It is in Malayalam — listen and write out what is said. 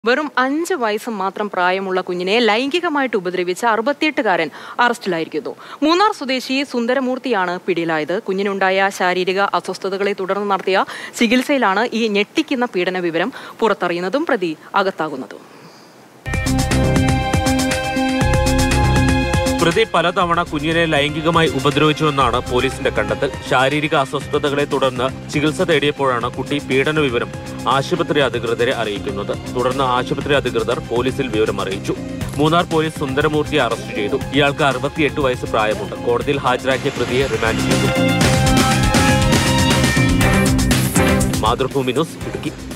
വെറും അഞ്ച് വയസ്സ് മാത്രം പ്രായമുള്ള കുഞ്ഞിനെ ലൈംഗികമായിട്ട് ഉപദ്രവിച്ച അറുപത്തിയെട്ടുകാരൻ അറസ്റ്റിലായിരിക്കുന്നു മൂന്നാർ സ്വദേശി സുന്ദരമൂർത്തിയാണ് പിടിയിലായത് കുഞ്ഞിനുണ്ടായ ശാരീരിക അസ്വസ്ഥതകളെ തുടർന്ന് നടത്തിയ ചികിത്സയിലാണ് ഈ ഞെട്ടിക്കുന്ന പീഡന വിവരം പുറത്തറിയുന്നതും പ്രതി അകത്താകുന്നതും പ്രതി പലതവണ കുഞ്ഞിനെ ലൈംഗികമായി ഉപദ്രവിച്ചുവെന്നാണ് പോലീസിന്റെ കണ്ടെത്തൽ ശാരീരിക അസ്വസ്ഥതകളെ തുടർന്ന് ചികിത്സ തേടിയപ്പോഴാണ് കുട്ടി പീഡന വിവരം ആശുപത്രി അധികൃതരെ അറിയിക്കുന്നത് തുടർന്ന് ആശുപത്രി അധികൃതർ പോലീസിൽ വിവരം അറിയിച്ചു മൂന്നാർ പോലീസ് സുന്ദരമൂർത്തിയെ അറസ്റ്റ് ചെയ്തു ഇയാൾക്ക് അറുപത്തിയെട്ട് വയസ്സ് പ്രായമുണ്ട് കോടതിയിൽ ഹാജരാക്കിയ പ്രതിയെ റിമാൻഡ് ചെയ്തു മാതൃഭൂമി ന്യൂസ് ഇടുക്കി